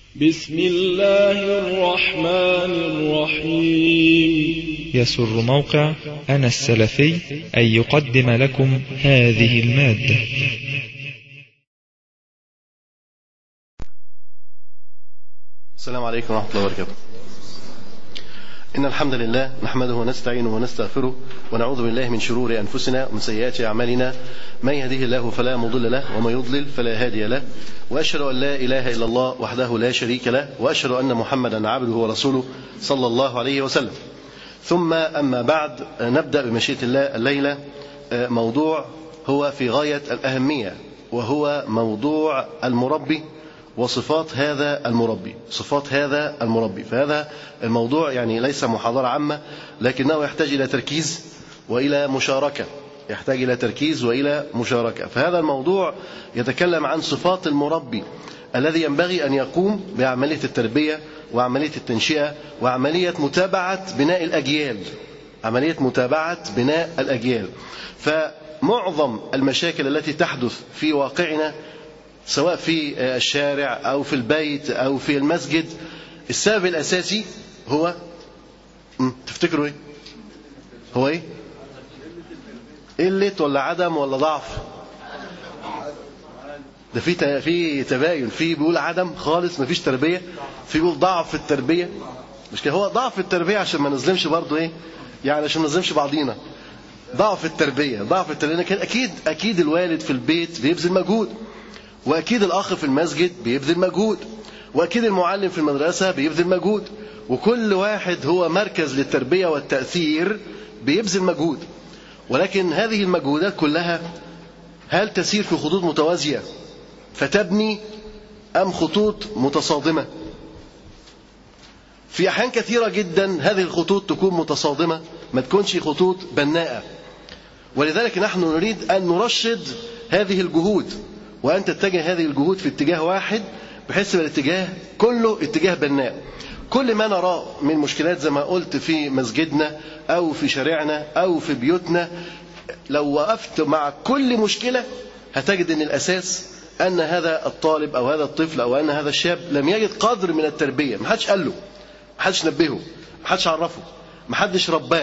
بسم الله الرحمن الرحيم يسر موقع أنا السلفي أن يقدم لكم هذه المادة السلام عليكم ورحمة الله وبركاته إن الحمد لله نحمده ونستعينه ونستغفره ونعوذ بالله من شرور أنفسنا ومن سيئات أعمالنا من يهده الله فلا مضل له ومن يضلل فلا هادي له وأشهد أن لا إله إلا الله وحده لا شريك له وأشهد أن محمدا عبده ورسوله صلى الله عليه وسلم ثم أما بعد نبدأ بمشيئة الله الليلة موضوع هو في غاية الأهمية وهو موضوع المربي وصفات هذا المربي صفات هذا المربي فهذا الموضوع يعني ليس محاضرة عامة لكنه يحتاج إلى تركيز وإلى مشاركة يحتاج إلى تركيز وإلى مشاركة فهذا الموضوع يتكلم عن صفات المربي الذي ينبغي أن يقوم بعملية التربية وعملية التنشئة وعملية متابعة بناء الأجيال عملية متابعة بناء الأجيال فمعظم المشاكل التي تحدث في واقعنا سواء في الشارع أو في البيت أو في المسجد السبب الأساسي هو تفتكروا إيه؟ هو إيه؟ قلة ولا عدم ولا ضعف؟ ده في في تباين في بيقول عدم خالص مفيش تربية في بيقول ضعف في التربية مش كده هو ضعف في التربية عشان ما نظلمش برضه إيه؟ يعني عشان ما نظلمش بعضينا ضعف التربية ضعف التربية أكيد أكيد الوالد في البيت بيبذل مجهود واكيد الاخ في المسجد بيبذل مجهود واكيد المعلم في المدرسه بيبذل مجهود وكل واحد هو مركز للتربيه والتاثير بيبذل مجهود ولكن هذه المجهودات كلها هل تسير في خطوط متوازيه فتبني ام خطوط متصادمه في احيان كثيره جدا هذه الخطوط تكون متصادمه ما تكونش خطوط بناءه ولذلك نحن نريد ان نرشد هذه الجهود وأن تتجه هذه الجهود في اتجاه واحد بحيث يبقى الاتجاه كله اتجاه بناء كل ما نراه من مشكلات زي ما قلت في مسجدنا أو في شارعنا أو في بيوتنا لو وقفت مع كل مشكلة هتجد أن الأساس أن هذا الطالب أو هذا الطفل أو أن هذا الشاب لم يجد قدر من التربية ما حدش قال له ما حدش نبهه ما حدش عرفه ما حدش رباه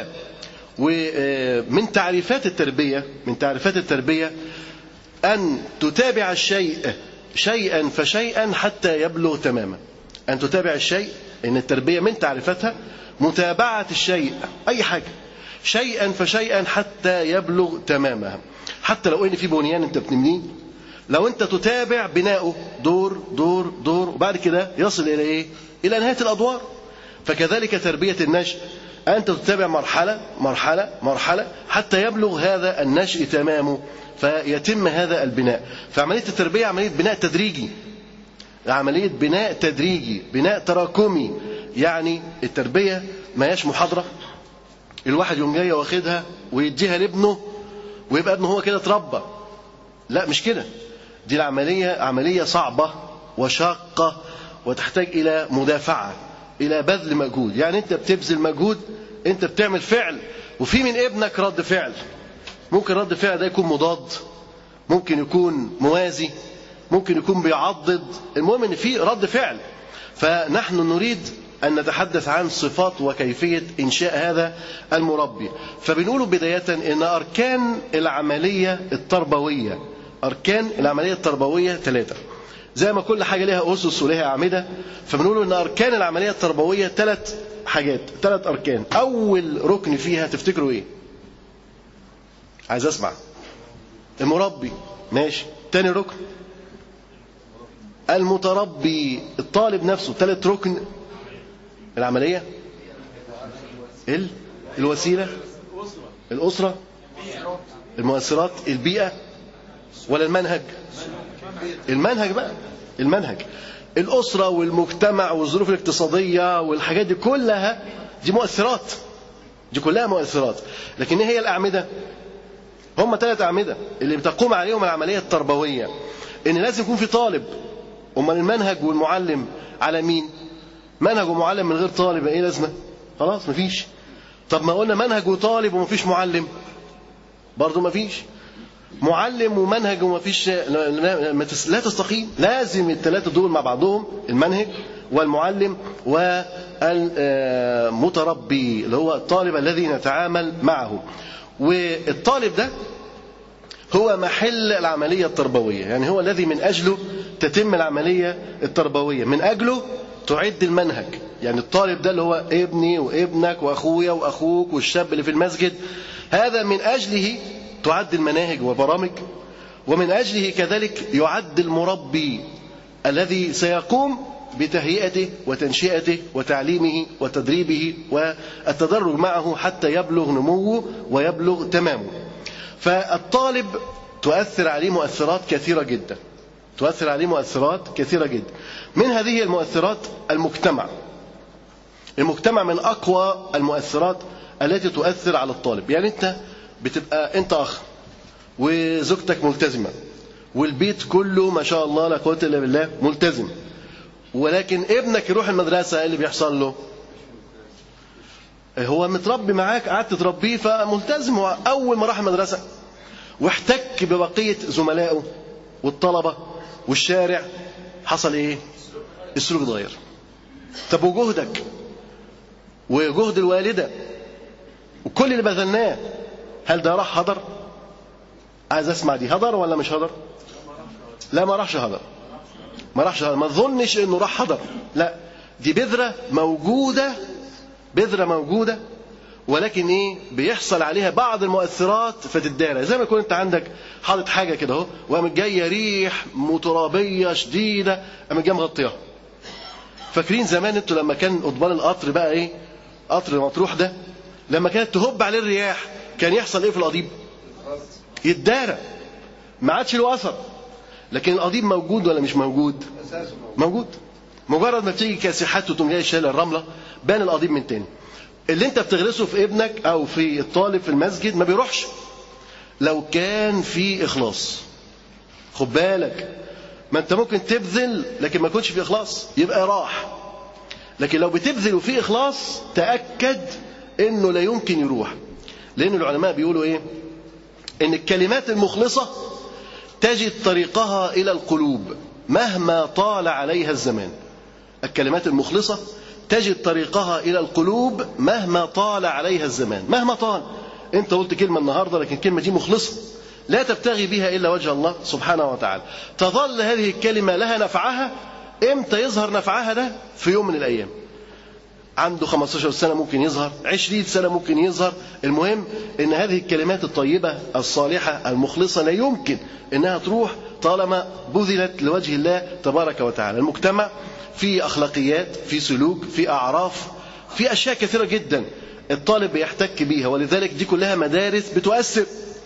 ومن تعريفات التربية من تعريفات التربية أن تتابع الشيء شيئا فشيئا حتى يبلغ تماما أن تتابع الشيء إن التربية من تعريفتها متابعة الشيء أي حاجة شيئا فشيئا حتى يبلغ تمامها حتى لو إن في بنيان أنت بتبنيه لو أنت تتابع بناؤه دور دور دور وبعد كده يصل إلى إيه؟ إلى نهاية الأدوار فكذلك تربية النشء أنت تتابع مرحلة مرحلة مرحلة حتى يبلغ هذا النشء تمامه فيتم هذا البناء فعملية التربية عملية بناء تدريجي عملية بناء تدريجي بناء تراكمي يعني التربية ما هياش محاضرة الواحد يوم جاي واخدها ويديها لابنه ويبقى ابنه هو كده اتربى لا مش كده دي العملية عملية صعبة وشاقة وتحتاج إلى مدافعة إلى بذل مجهود يعني أنت بتبذل مجهود أنت بتعمل فعل وفي من ابنك رد فعل ممكن رد فعل ده يكون مضاد ممكن يكون موازي ممكن يكون بيعضد المهم ان في رد فعل فنحن نريد ان نتحدث عن صفات وكيفيه انشاء هذا المربي فبنقول بدايه ان اركان العمليه التربويه اركان العمليه التربويه ثلاثه زي ما كل حاجه لها اسس ولها اعمده فبنقول ان اركان العمليه التربويه ثلاث حاجات ثلاث اركان اول ركن فيها تفتكروا ايه عايز اسمع المربي ماشي تاني ركن المتربي الطالب نفسه ثالث ركن العملية ال الوسيلة الأسرة المؤثرات البيئة ولا المنهج المنهج بقى المنهج الأسرة والمجتمع والظروف الاقتصادية والحاجات دي كلها دي مؤثرات دي كلها مؤثرات لكن ايه هي الأعمدة هم ثلاث أعمدة اللي بتقوم عليهم العملية التربوية إن لازم يكون في طالب أمال المنهج والمعلم على مين؟ منهج ومعلم من غير طالب إيه لازمة؟ خلاص مفيش طب ما قلنا منهج وطالب ومفيش معلم برضه مفيش معلم ومنهج ومفيش لا تستقيم لازم الثلاثة دول مع بعضهم المنهج والمعلم والمتربي اللي هو الطالب الذي نتعامل معه والطالب ده هو محل العملية التربوية يعني هو الذي من أجله تتم العملية التربوية من أجله تعد المنهج يعني الطالب ده اللي هو ابني وابنك وأخويا وأخوك والشاب اللي في المسجد هذا من أجله تعد المناهج والبرامج ومن أجله كذلك يعد المربي الذي سيقوم بتهيئته وتنشئته وتعليمه وتدريبه والتدرج معه حتى يبلغ نموه ويبلغ تمامه فالطالب تؤثر عليه مؤثرات كثيرة جدا تؤثر عليه مؤثرات كثيرة جدا من هذه المؤثرات المجتمع المجتمع من أقوى المؤثرات التي تؤثر على الطالب يعني أنت بتبقى أنت أخ وزوجتك ملتزمة والبيت كله ما شاء الله لا قوة إلا بالله ملتزم ولكن ابنك يروح المدرسة ايه اللي بيحصل له هو متربي معاك قعدت تربيه فملتزم هو أول ما راح المدرسة واحتك ببقية زملائه والطلبة والشارع حصل إيه؟ السلوك اتغير طب وجهدك وجهد الوالدة وكل اللي بذلناه هل ده راح هدر؟ عايز اسمع دي هدر ولا مش هدر؟ لا ما راحش هدر ما راحش هدر ما تظنش انه راح هدر لا دي بذرة موجودة بذرة موجودة ولكن ايه بيحصل عليها بعض المؤثرات فتدارى زي ما يكون انت عندك حاطط حاجه كده اهو وقامت جايه ريح مترابيه شديده قامت جايه مغطياها فاكرين زمان انتوا لما كان قضبان القطر بقى ايه قطر مطروح ده لما كانت تهب عليه الرياح كان يحصل ايه في القضيب يتدارى ما عادش له اثر لكن القضيب موجود ولا مش موجود موجود مجرد ما بتيجي كاسحات وتقوم جاي شايل الرمله بان القضيب من تاني اللي انت بتغرسه في ابنك او في الطالب في المسجد ما بيروحش لو كان في اخلاص خد بالك ما انت ممكن تبذل لكن ما يكونش في اخلاص يبقى راح لكن لو بتبذل وفي اخلاص تاكد انه لا يمكن يروح لان العلماء بيقولوا ايه ان الكلمات المخلصه تجد طريقها الى القلوب مهما طال عليها الزمان الكلمات المخلصه تجد طريقها إلى القلوب مهما طال عليها الزمان مهما طال أنت قلت كلمة النهاردة لكن الكلمة دي مخلصة لا تبتغي بها إلا وجه الله سبحانه وتعالى تظل هذه الكلمة لها نفعها إمتى يظهر نفعها ده في يوم من الأيام عنده 15 سنة ممكن يظهر 20 سنة ممكن يظهر المهم أن هذه الكلمات الطيبة الصالحة المخلصة لا يمكن أنها تروح طالما بذلت لوجه الله تبارك وتعالى المجتمع في أخلاقيات في سلوك في أعراف في أشياء كثيرة جدا الطالب بيحتك بيها ولذلك دي كلها مدارس بتؤثر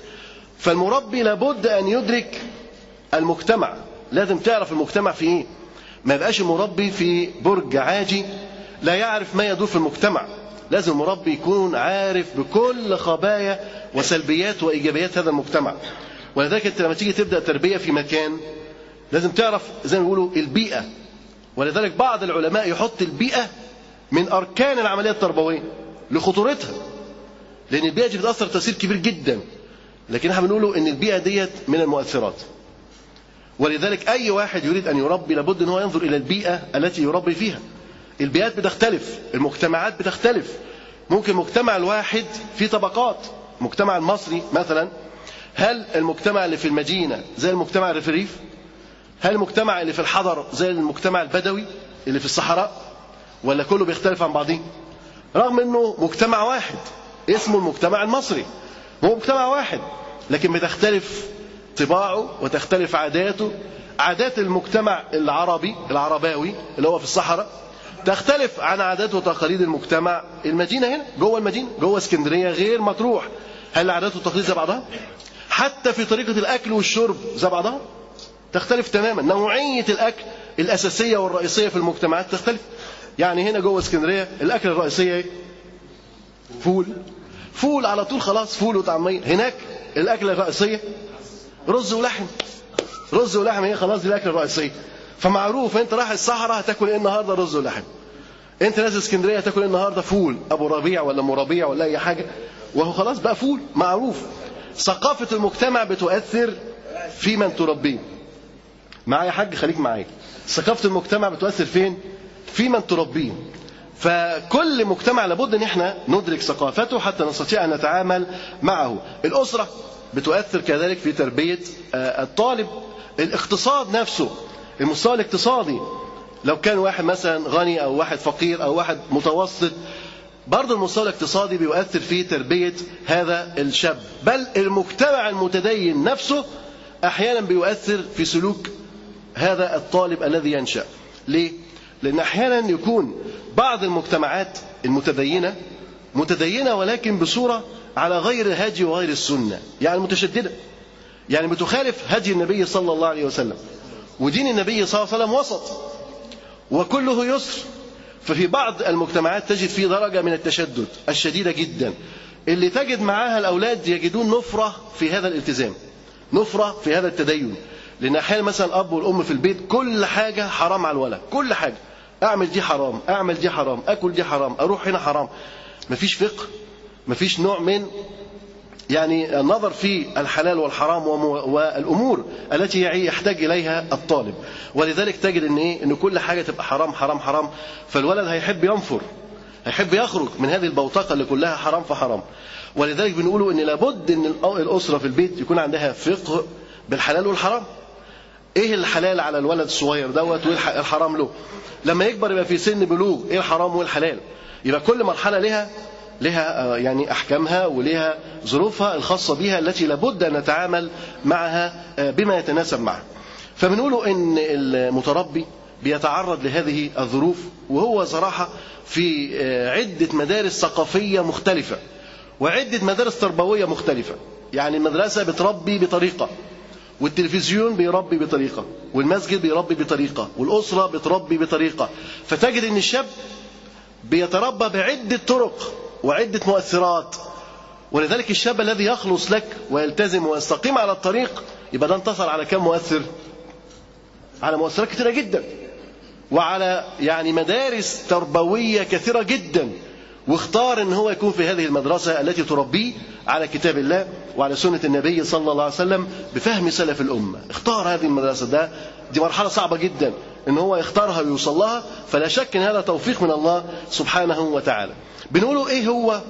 فالمربي لابد أن يدرك المجتمع لازم تعرف المجتمع في إيه ما يبقاش المربي في برج عاجي لا يعرف ما يدور في المجتمع لازم المربي يكون عارف بكل خبايا وسلبيات وإيجابيات هذا المجتمع ولذلك أنت لما تيجي تبدأ تربية في مكان لازم تعرف زي ما بيقولوا البيئة ولذلك بعض العلماء يحط البيئة من أركان العملية التربوية لخطورتها لأن البيئة دي بتأثر تأثير كبير جدا لكن احنا بنقوله ان البيئة ديت من المؤثرات ولذلك أي واحد يريد أن يربي لابد أن هو ينظر إلى البيئة التي يربي فيها البيئات بتختلف المجتمعات بتختلف ممكن المجتمع الواحد في طبقات المجتمع المصري مثلا هل المجتمع اللي في المدينة زي المجتمع اللي في الريف هل المجتمع اللي في الحضر زي المجتمع البدوي اللي في الصحراء ولا كله بيختلف عن بعضه رغم انه مجتمع واحد اسمه المجتمع المصري هو مجتمع واحد لكن بتختلف طباعه وتختلف عاداته عادات المجتمع العربي العرباوي اللي هو في الصحراء تختلف عن عادات وتقاليد المجتمع المدينه هنا جوه المدينه جوه اسكندريه غير مطروح هل العادات والتقاليد زي بعضها حتى في طريقه الاكل والشرب زي بعضها تختلف تماما نوعيه الاكل الاساسيه والرئيسيه في المجتمعات تختلف يعني هنا جوه اسكندريه الاكل الرئيسيه ايه فول فول على طول خلاص فول وطعميه هناك الاكل الرئيسيه رز ولحم رز ولحم هي خلاص دي الاكل الرئيسيه فمعروف انت رايح الصحراء هتاكل ايه النهارده رز ولحم انت نازل اسكندريه هتاكل ايه النهارده فول ابو ربيع ولا ام ربيع ولا اي حاجه وهو خلاص بقى فول معروف ثقافه المجتمع بتؤثر في من تربيه معايا يا حاج خليك معايا ثقافه المجتمع بتؤثر فين في من تربيه فكل مجتمع لابد ان احنا ندرك ثقافته حتى نستطيع ان نتعامل معه الاسره بتؤثر كذلك في تربيه آه، الطالب الاقتصاد نفسه المستوى الاقتصادي لو كان واحد مثلا غني او واحد فقير او واحد متوسط برضه المستوى الاقتصادي بيؤثر في تربيه هذا الشاب بل المجتمع المتدين نفسه احيانا بيؤثر في سلوك هذا الطالب الذي ينشا ليه لان احيانا يكون بعض المجتمعات المتدينه متدينه ولكن بصوره على غير الهدي وغير السنه يعني متشدده يعني بتخالف هدي النبي صلى الله عليه وسلم ودين النبي صلى الله عليه وسلم وسط وكله يسر ففي بعض المجتمعات تجد فيه درجة من التشدد الشديدة جدا اللي تجد معاها الأولاد يجدون نفرة في هذا الالتزام نفرة في هذا التدين لأن أحيانا مثلا الأب والأم في البيت كل حاجة حرام على الولد كل حاجة أعمل دي حرام أعمل دي حرام أكل دي حرام أروح هنا حرام مفيش فقه مفيش نوع من يعني النظر في الحلال والحرام والامور التي يحتاج اليها الطالب ولذلك تجد ان ايه ان كل حاجه تبقى حرام حرام حرام فالولد هيحب ينفر هيحب يخرج من هذه البوتقه اللي كلها حرام فحرام ولذلك بنقولوا ان لابد ان الاسره في البيت يكون عندها فقه بالحلال والحرام ايه الحلال على الولد الصغير دوت وايه الحرام له لما يكبر يبقى في سن بلوغ ايه الحرام والحلال يبقى كل مرحله لها لها آه، يعني أحكامها ولها ظروفها الخاصة بها التي لابد أن نتعامل معها آه، بما يتناسب معها فبنقول إن المتربي بيتعرض لهذه الظروف وهو صراحة في آه، عدة مدارس ثقافية مختلفة وعدة مدارس تربوية مختلفة يعني المدرسة بتربي بطريقة والتلفزيون بيربي بطريقة والمسجد بيربي بطريقة والأسرة بتربي بطريقة فتجد أن الشاب بيتربى بعدة طرق وعدة مؤثرات ولذلك الشاب الذي يخلص لك ويلتزم ويستقيم على الطريق يبقى ده انتصر على كم مؤثر على مؤثرات كثيرة جدا وعلى يعني مدارس تربوية كثيرة جدا واختار ان هو يكون في هذه المدرسة التي تربيه على كتاب الله وعلى سنة النبي صلى الله عليه وسلم بفهم سلف الأمة اختار هذه المدرسة ده دي مرحلة صعبة جدا ان هو يختارها ويوصل لها فلا شك ان هذا توفيق من الله سبحانه وتعالى بنقولوا ايه هو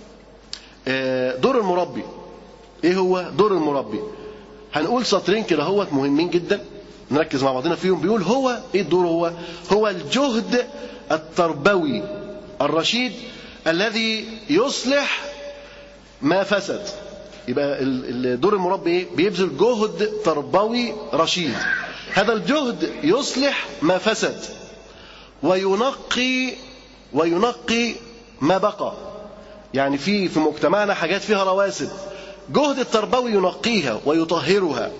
آه، دور المربي ايه هو دور المربي هنقول سطرين كده هوت مهمين جدا نركز مع بعضنا فيهم بيقول هو ايه الدور هو هو الجهد التربوي الرشيد الذي يصلح ما فسد يبقى دور المربي ايه بيبذل جهد تربوي رشيد هذا الجهد يصلح ما فسد وينقي وينقي ما بقى يعني في في مجتمعنا حاجات فيها رواسب جهد التربوي ينقيها ويطهرها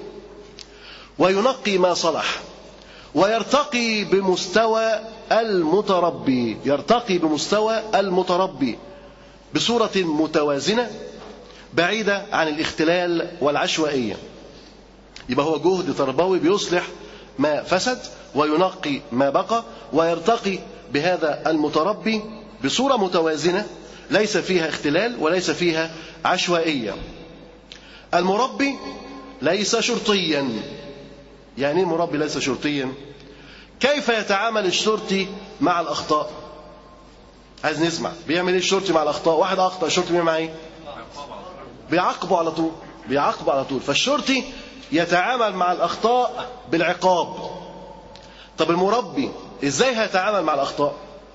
وينقي ما صلح ويرتقي بمستوى المتربي يرتقي بمستوى المتربي بصورة متوازنة بعيدة عن الاختلال والعشوائية يبقى هو جهد تربوي بيصلح ما فسد وينقي ما بقى ويرتقي بهذا المتربي بصورة متوازنة ليس فيها اختلال وليس فيها عشوائية المربي ليس شرطيا يعني ايه المربي ليس شرطيا كيف يتعامل الشرطي مع الأخطاء عايز نسمع بيعمل ايه الشرطي مع الأخطاء واحد أخطأ الشرطي بيعمل معاه ايه بيعاقبه على طول بيعاقبه على طول فالشرطي يتعامل مع الأخطاء بالعقاب طب المربي ازاي هيتعامل مع الأخطاء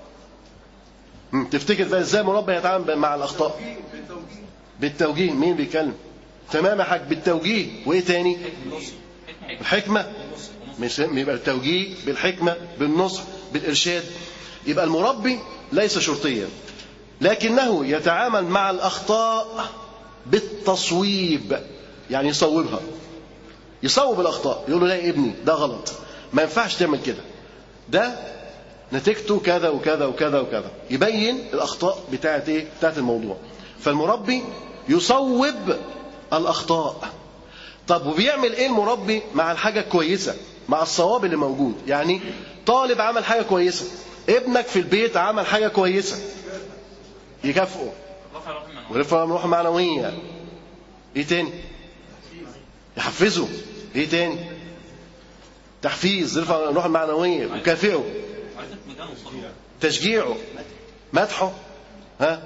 تفتكر بقى ازاي المربي هيتعامل مع الاخطاء بالتوجيه مين بيتكلم تمام يا حاج بالتوجيه وايه تاني الحكمه مش يبقى التوجيه بالحكمه بالنصح بالارشاد يبقى المربي ليس شرطيا لكنه يتعامل مع الاخطاء بالتصويب يعني يصوبها يصوب الاخطاء يقول له لا يا ابني ده غلط ما ينفعش تعمل كده ده نتيجته كذا وكذا وكذا وكذا يبين الاخطاء بتاعت ايه بتاعت الموضوع فالمربي يصوب الاخطاء طب وبيعمل ايه المربي مع الحاجه الكويسه مع الصواب اللي موجود يعني طالب عمل حاجه كويسه ابنك في البيت عمل حاجه كويسه يكافئه ورفع روح معنويه ايه تاني يحفزه ايه تاني تحفيز رفع الروح المعنويه وكافئه تشجيعه مدحه ها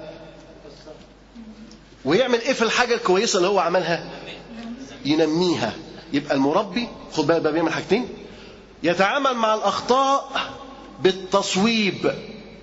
ويعمل ايه في الحاجه الكويسه اللي هو عملها ينميها يبقى المربي خد بالك بقى بيعمل حاجتين يتعامل مع الاخطاء بالتصويب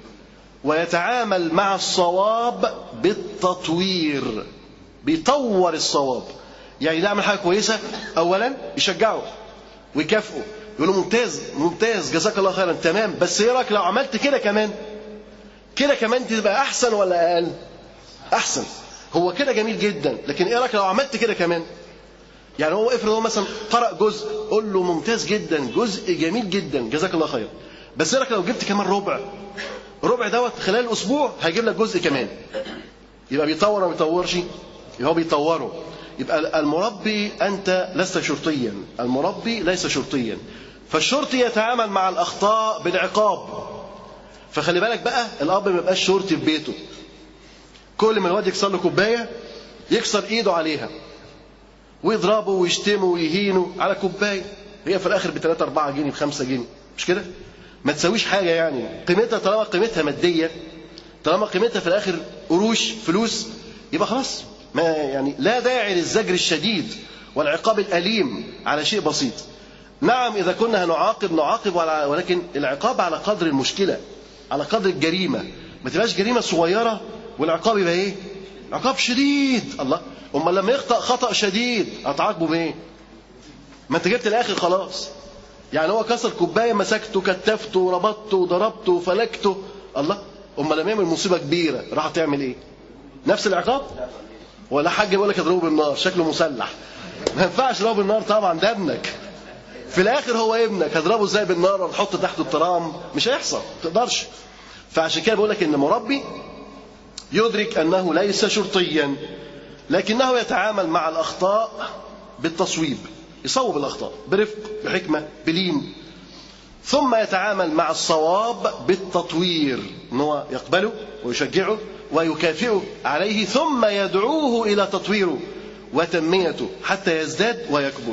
ويتعامل مع الصواب بالتطوير بيطور الصواب يعني يعمل حاجه كويسه اولا يشجعه ويكافئه يقول له ممتاز ممتاز جزاك الله خيرا تمام بس ايه رايك لو عملت كده كمان كده كمان تبقى احسن ولا اقل احسن هو كده جميل جدا لكن ايه رايك لو عملت كده كمان يعني هو افرض هو مثلا قرأ جزء قول له ممتاز جدا جزء جميل جدا جزاك الله خير بس ايه رايك لو جبت كمان ربع ربع دوت خلال اسبوع هيجيب لك جزء كمان يبقى بيطور ولا ما بيطورش يبقى هو بيطوره يبقى المربي انت لست شرطيا المربي ليس شرطيا فالشرطي يتعامل مع الاخطاء بالعقاب فخلي بالك بقى الاب ما يبقاش شرطي في بيته كل ما الواد يكسر له كوبايه يكسر ايده عليها ويضربه ويشتمه ويهينه على كوبايه هي في الاخر ب 3 4 جنيه ب 5 جنيه مش كده؟ ما تساويش حاجه يعني قيمتها طالما قيمتها ماديه طالما قيمتها في الاخر قروش فلوس يبقى خلاص ما يعني لا داعي للزجر الشديد والعقاب الاليم على شيء بسيط نعم اذا كنا هنعاقب نعاقب ولكن العقاب على قدر المشكله على قدر الجريمه ما تبقاش جريمه صغيره والعقاب يبقى ايه عقاب شديد الله امال لما يخطا خطا شديد هتعاقبه بايه ما انت جبت الاخر خلاص يعني هو كسر كوبايه مسكته كتفته ربطته ضربته فلكته الله امال لما يعمل مصيبه كبيره راح تعمل ايه نفس العقاب ولا حاج يقول لك اضربه بالنار شكله مسلح ما ينفعش تضربه بالنار طبعا ده ابنك في الاخر هو ابنك هتضربه ازاي بالنار ولا تحطه تحت الترام مش هيحصل ما تقدرش فعشان كده بقول لك ان مربي يدرك انه ليس شرطيا لكنه يتعامل مع الاخطاء بالتصويب يصوب الاخطاء برفق بحكمه بلين ثم يتعامل مع الصواب بالتطوير ان هو يقبله ويشجعه ويكافئه عليه ثم يدعوه الى تطويره وتنميته حتى يزداد ويكبر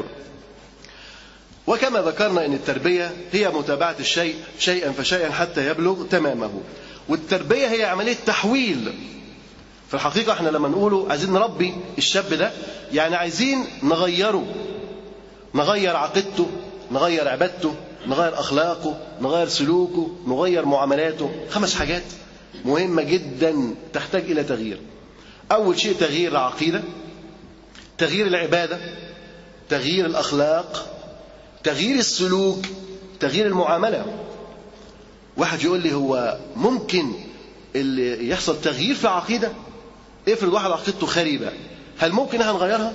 وكما ذكرنا ان التربيه هي متابعه الشيء شيئا فشيئا حتى يبلغ تمامه والتربيه هي عمليه تحويل في الحقيقه احنا لما نقوله عايزين نربي الشاب ده يعني عايزين نغيره نغير عقيدته نغير عبادته نغير اخلاقه نغير سلوكه نغير معاملاته خمس حاجات مهمه جدا تحتاج الى تغيير اول شيء تغيير العقيده تغيير العباده تغيير الاخلاق تغيير السلوك تغيير المعامله واحد يقول لي هو ممكن اللي يحصل تغيير في العقيده افرض واحد عقيدته خريبه هل ممكن احنا نغيرها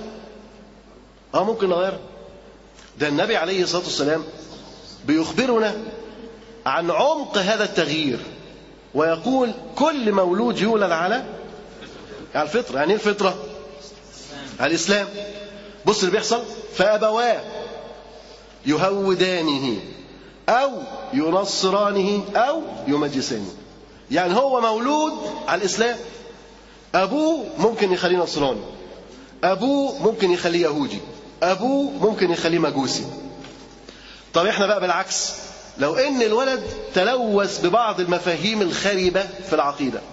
اه ممكن نغيرها ده النبي عليه الصلاه والسلام بيخبرنا عن عمق هذا التغيير ويقول كل مولود يولد على على الفطره يعني ايه الفطره على الاسلام بص اللي بيحصل فابواه يهودانه او ينصرانه او يمجسانه يعني هو مولود على الاسلام ابوه ممكن يخليه نصراني ابوه ممكن يخليه يهودي ابوه ممكن يخليه مجوسي طب احنا بقى بالعكس لو ان الولد تلوث ببعض المفاهيم الخربه في العقيده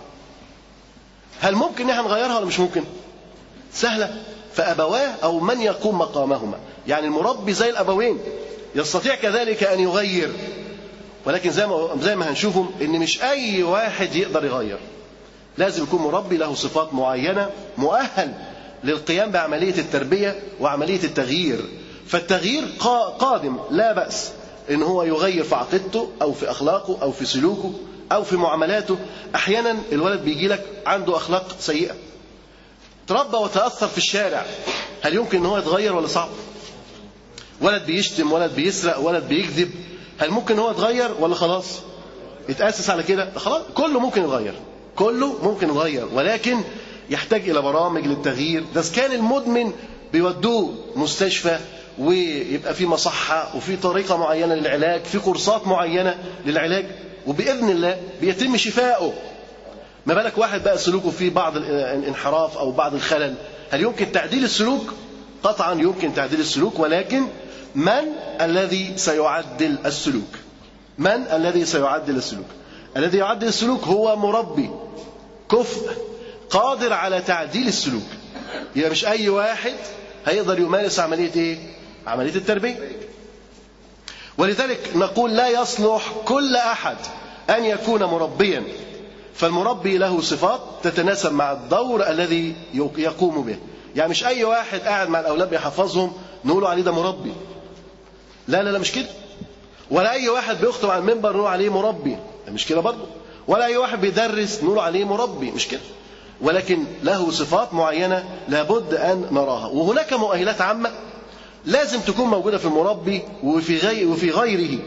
هل ممكن ان احنا نغيرها ولا مش ممكن سهله فابواه او من يقوم مقامهما يعني المربي زي الابوين يستطيع كذلك ان يغير ولكن زي ما زي ما هنشوفهم ان مش اي واحد يقدر يغير لازم يكون مربي له صفات معينه مؤهل للقيام بعمليه التربيه وعمليه التغيير فالتغيير قادم لا باس ان هو يغير في عقيدته او في اخلاقه او في سلوكه او في معاملاته احيانا الولد بيجي لك عنده اخلاق سيئه تربى وتاثر في الشارع هل يمكن ان هو يتغير ولا صعب ولد بيشتم ولد بيسرق ولد بيكذب هل ممكن هو يتغير ولا خلاص يتاسس على كده خلاص كله ممكن يتغير كله ممكن يتغير ولكن يحتاج الى برامج للتغيير ده كان المدمن بيودوه مستشفى ويبقى في مصحة وفي طريقة معينة للعلاج في كورسات معينة للعلاج وبإذن الله بيتم شفائه ما بالك واحد بقى سلوكه فيه بعض الانحراف أو بعض الخلل هل يمكن تعديل السلوك قطعا يمكن تعديل السلوك ولكن من الذي سيعدل السلوك من الذي سيعدل السلوك الذي يعدل السلوك هو مربي كفء قادر على تعديل السلوك يبقى مش أي واحد هيقدر يمارس عملية إيه؟ عملية التربية ولذلك نقول لا يصلح كل أحد أن يكون مربيا فالمربي له صفات تتناسب مع الدور الذي يقوم به يعني مش أي واحد قاعد مع الأولاد بيحفظهم نقول عليه ده مربي لا لا لا مش كده ولا أي واحد بيخطب على المنبر نقول عليه مربي مش كده برضه ولا أي واحد بيدرس نقول عليه مربي مش كده ولكن له صفات معينة لابد أن نراها وهناك مؤهلات عامة لازم تكون موجودة في المربي وفي غير وفي غيره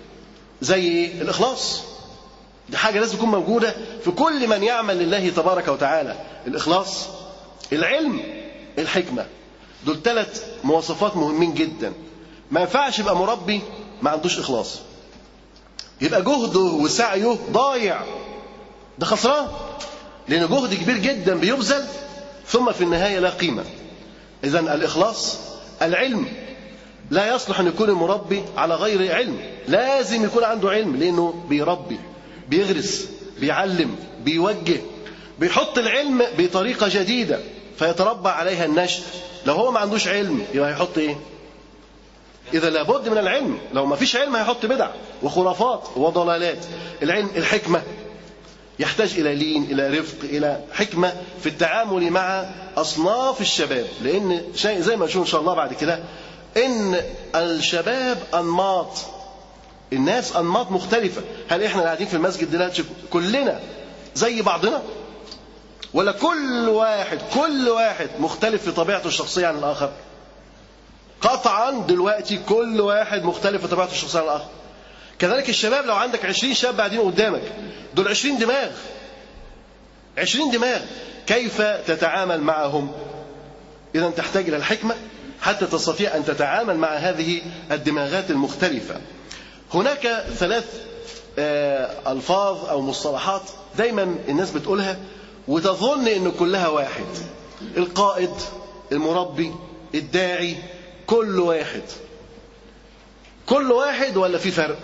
زي الإخلاص دي حاجة لازم تكون موجودة في كل من يعمل لله تبارك وتعالى الإخلاص العلم الحكمة دول ثلاث مواصفات مهمين جدا ما ينفعش يبقى مربي ما عندوش إخلاص يبقى جهده وسعيه ضايع ده خسران لأن جهد كبير جدا بيبذل ثم في النهاية لا قيمة إذا الإخلاص العلم لا يصلح أن يكون المربي على غير علم لازم يكون عنده علم لأنه بيربي بيغرس بيعلم بيوجه بيحط العلم بطريقة جديدة فيتربى عليها النشء لو هو ما عندوش علم يبقى هيحط ايه إذا لابد من العلم لو ما فيش علم هيحط بدع وخرافات وضلالات العلم الحكمة يحتاج إلى لين إلى رفق إلى حكمة في التعامل مع أصناف الشباب لأن شيء زي ما نشوف إن شاء الله بعد كده إن الشباب أنماط الناس أنماط مختلفة هل إحنا قاعدين في المسجد دلوقتي كلنا زي بعضنا ولا كل واحد كل واحد مختلف في طبيعته الشخصية عن الآخر قطعا دلوقتي كل واحد مختلف في طبيعته الشخصية عن الآخر كذلك الشباب لو عندك عشرين شاب قاعدين قدامك دول عشرين دماغ عشرين دماغ كيف تتعامل معهم إذا تحتاج إلى الحكمة حتى تستطيع أن تتعامل مع هذه الدماغات المختلفة هناك ثلاث ألفاظ أو مصطلحات دايما الناس بتقولها وتظن أن كلها واحد القائد المربي الداعي كل واحد كل واحد ولا في فرق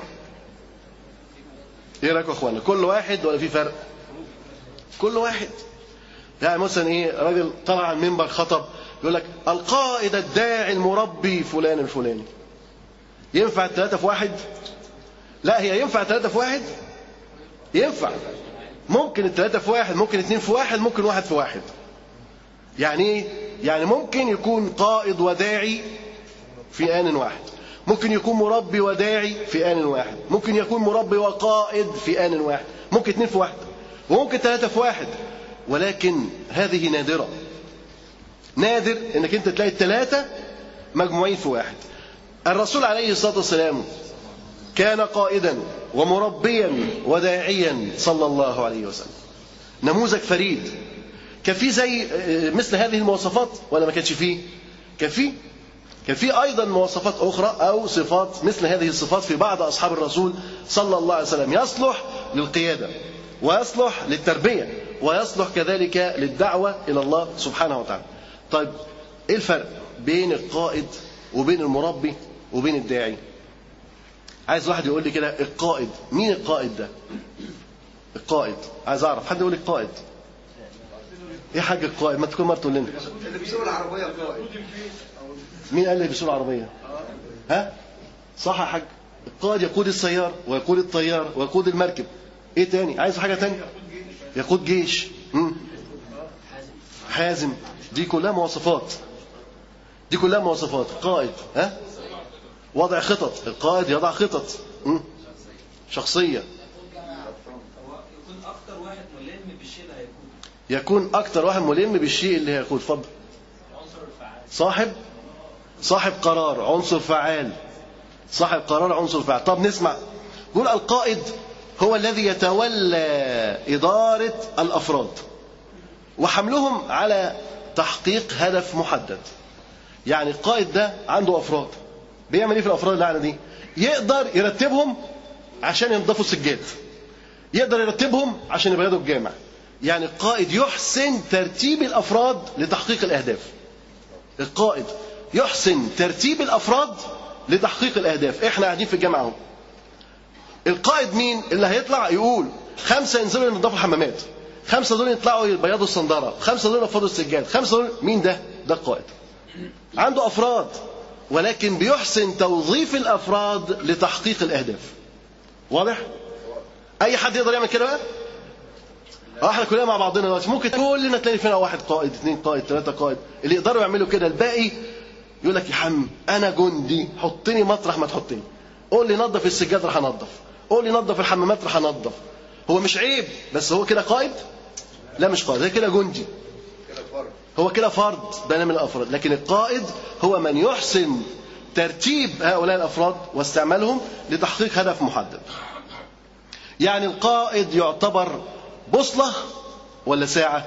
ايه رايكم يا اخوانا كل واحد ولا في فرق كل واحد يعني مثلا ايه راجل طلع على المنبر خطب يقول لك القائد الداعي المربي فلان الفلاني ينفع الثلاثة في واحد لا هي ينفع ثلاثة في واحد ينفع ممكن الثلاثة في واحد ممكن اثنين في واحد ممكن واحد في واحد يعني ايه يعني ممكن يكون قائد وداعي في آن واحد ممكن يكون مربي وداعي في آن واحد ممكن يكون مربي وقائد في آن واحد ممكن اثنين في واحد وممكن ثلاثة في واحد ولكن هذه نادرة نادر انك انت تلاقي الثلاثة مجموعين في واحد الرسول عليه الصلاة والسلام كان قائدا ومربيا وداعيا صلى الله عليه وسلم نموذج فريد كان في زي مثل هذه المواصفات ولا ما كانش فيه كان فيه كان في ايضا مواصفات اخرى او صفات مثل هذه الصفات في بعض اصحاب الرسول صلى الله عليه وسلم يصلح للقياده ويصلح للتربيه ويصلح كذلك للدعوه الى الله سبحانه وتعالى. طيب ايه الفرق بين القائد وبين المربي وبين الداعي؟ عايز واحد يقول لي كده القائد مين القائد ده؟ القائد عايز اعرف حد يقول لي القائد ايه حاجه القائد ما تكون مرته لنا اللي بيسوق العربيه القائد مين قال لي بيسوق العربيه ها صح يا حاج القائد يقود السيارة ويقود الطيارة ويقود المركب ايه تاني عايز حاجة تانية يقود جيش مم. حازم دي كلها مواصفات دي كلها مواصفات قائد ها وضع خطط القائد يضع خطط مم. شخصية يكون اكتر واحد ملم بالشيء اللي هيكون يكون أكتر واحد ملم بالشيء اللي هيقود اتفضل عنصر الفعال صاحب صاحب قرار عنصر فعال صاحب قرار عنصر فعال طب نسمع يقول القائد هو الذي يتولى إدارة الأفراد وحملهم على تحقيق هدف محدد يعني القائد ده عنده أفراد بيعمل إيه في الأفراد اللي عنده دي يقدر يرتبهم عشان ينضفوا السجاد يقدر يرتبهم عشان يبيضوا الجامع يعني القائد يحسن ترتيب الأفراد لتحقيق الأهداف القائد يحسن ترتيب الافراد لتحقيق الاهداف احنا قاعدين في الجامعه اهو القائد مين اللي هيطلع يقول خمسة ينزلوا ينظفوا الحمامات خمسة دول يطلعوا يبيضوا الصندارة خمسة دول ينفضوا السجاد خمسة دول مين ده ده القائد عنده أفراد ولكن بيحسن توظيف الأفراد لتحقيق الأهداف واضح أي حد يقدر يعمل كده بقى اه احنا كلنا مع بعضنا دلوقتي ممكن كلنا تلاقي فينا واحد قائد اثنين قائد ثلاثة قائد اللي يقدروا يعملوا كده الباقي يقول لك يا حم انا جندي حطني مطرح ما تحطني قول لي نظف السجاد راح انظف قول لي نظف الحمامات راح انظف هو مش عيب بس هو كده قائد لا مش قائد ده كده جندي هو كده فرد ده من الافراد لكن القائد هو من يحسن ترتيب هؤلاء الافراد واستعمالهم لتحقيق هدف محدد يعني القائد يعتبر بوصله ولا ساعه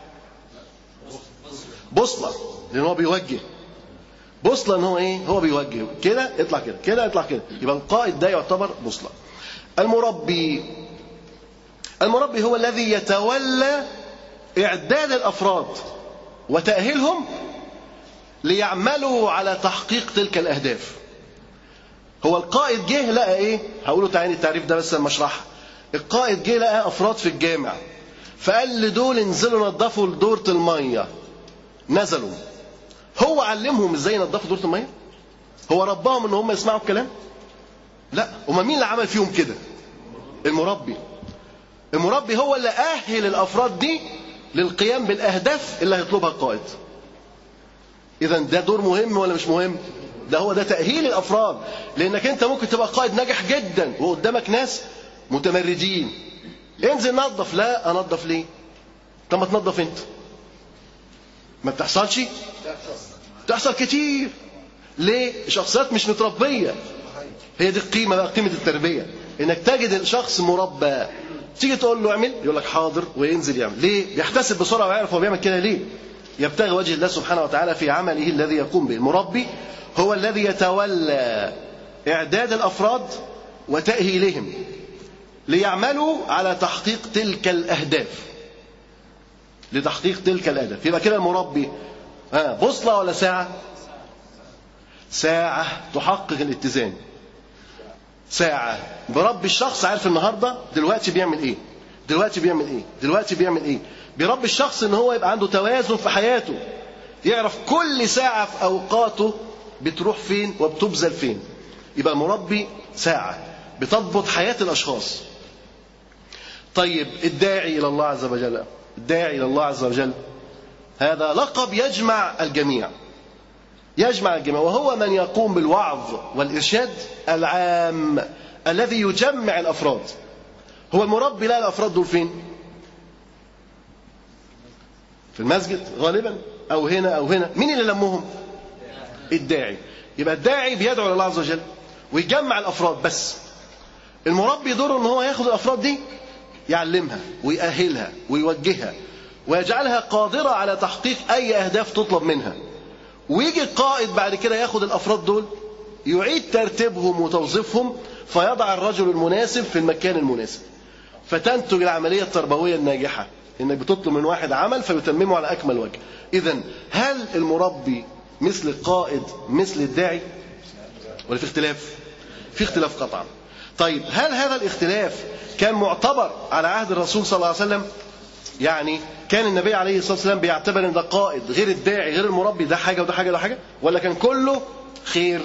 بوصله لان هو بيوجه بوصله ان هو ايه هو بيوجه كده اطلع كده كده اطلع كده يبقى القائد ده يعتبر بوصله المربي المربي هو الذي يتولى اعداد الافراد وتاهيلهم ليعملوا على تحقيق تلك الاهداف هو القائد جه لقى ايه هقوله تعالى التعريف ده بس لما اشرحها القائد جه لقى افراد في الجامع فقال لدول انزلوا نظفوا دورة الميه نزلوا هو علمهم ازاي ينظفوا دورة الميه هو رباهم ان هم يسمعوا الكلام لا امال مين اللي عمل فيهم كده المربي المربي هو اللي اهل الافراد دي للقيام بالاهداف اللي هيطلبها القائد اذا ده دور مهم ولا مش مهم ده هو ده تاهيل الافراد لانك انت ممكن تبقى قائد ناجح جدا وقدامك ناس متمردين انزل نظف لا انظف ليه طب ما تنظف انت ما بتحصلش بتحصل كتير ليه شخصيات مش متربيه هي دي القيمه بقى قيمه التربيه انك تجد الشخص مربى تيجي تقول له اعمل يقول لك حاضر وينزل يعمل ليه بيحتسب بسرعه ويعرف هو بيعمل كده ليه يبتغي وجه الله سبحانه وتعالى في عمله الذي يقوم به المربي هو الذي يتولى اعداد الافراد وتاهيلهم ليعملوا على تحقيق تلك الاهداف لتحقيق تلك الاهداف يبقى كده المربي ها بوصله ولا ساعه ساعه تحقق الاتزان ساعة بربي الشخص عارف النهاردة دلوقتي بيعمل ايه دلوقتي بيعمل ايه دلوقتي بيعمل ايه بيربي الشخص ان هو يبقى عنده توازن في حياته يعرف كل ساعة في اوقاته بتروح فين وبتبذل فين يبقى المربي ساعة بتضبط حياة الاشخاص طيب الداعي الى الله عز وجل الداعي الى الله عز وجل هذا لقب يجمع الجميع يجمع الجميع وهو من يقوم بالوعظ والإرشاد العام الذي يجمع الأفراد هو المربي لا الأفراد دول فين في المسجد غالبا أو هنا أو هنا مين اللي لمهم الداعي يبقى الداعي بيدعو لله عز وجل ويجمع الأفراد بس المربي دوره ان هو ياخد الافراد دي يعلمها ويأهلها ويوجهها ويجعلها قادرة على تحقيق أي أهداف تطلب منها ويجي القائد بعد كده ياخد الافراد دول يعيد ترتيبهم وتوظيفهم فيضع الرجل المناسب في المكان المناسب فتنتج العمليه التربويه الناجحه انك بتطلب من واحد عمل فيتممه على اكمل وجه اذا هل المربي مثل القائد مثل الداعي ولا في اختلاف في اختلاف قطعا طيب هل هذا الاختلاف كان معتبر على عهد الرسول صلى الله عليه وسلم يعني كان النبي عليه الصلاه والسلام بيعتبر ان ده قائد غير الداعي غير المربي ده حاجه وده حاجه وده حاجه ولا كان كله خير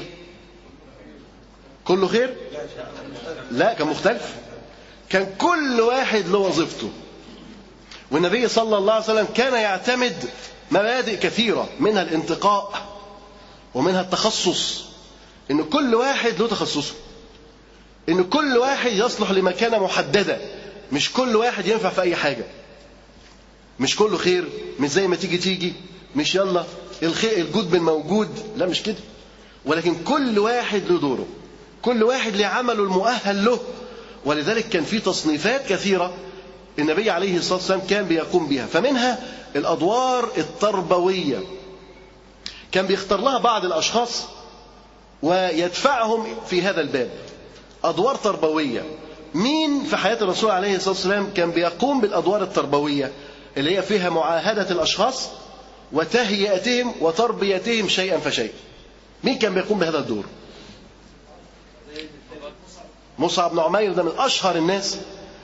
كله خير لا كان مختلف كان كل واحد له وظيفته والنبي صلى الله عليه وسلم كان يعتمد مبادئ كثيره منها الانتقاء ومنها التخصص ان كل واحد له تخصصه ان كل واحد يصلح لمكانه محدده مش كل واحد ينفع في اي حاجه مش كله خير مش زي ما تيجي تيجي مش يلا الخير الجود بالموجود لا مش كده ولكن كل واحد له دوره كل واحد له عمله المؤهل له ولذلك كان في تصنيفات كثيره النبي عليه الصلاه والسلام كان بيقوم بها فمنها الادوار التربويه كان بيختار لها بعض الاشخاص ويدفعهم في هذا الباب ادوار تربويه مين في حياه الرسول عليه الصلاه والسلام كان بيقوم بالادوار التربويه اللي هي فيها معاهدة الأشخاص وتهيئتهم وتربيتهم شيئا فشيئا مين كان بيقوم بهذا الدور مصعب بن عمير ده من أشهر الناس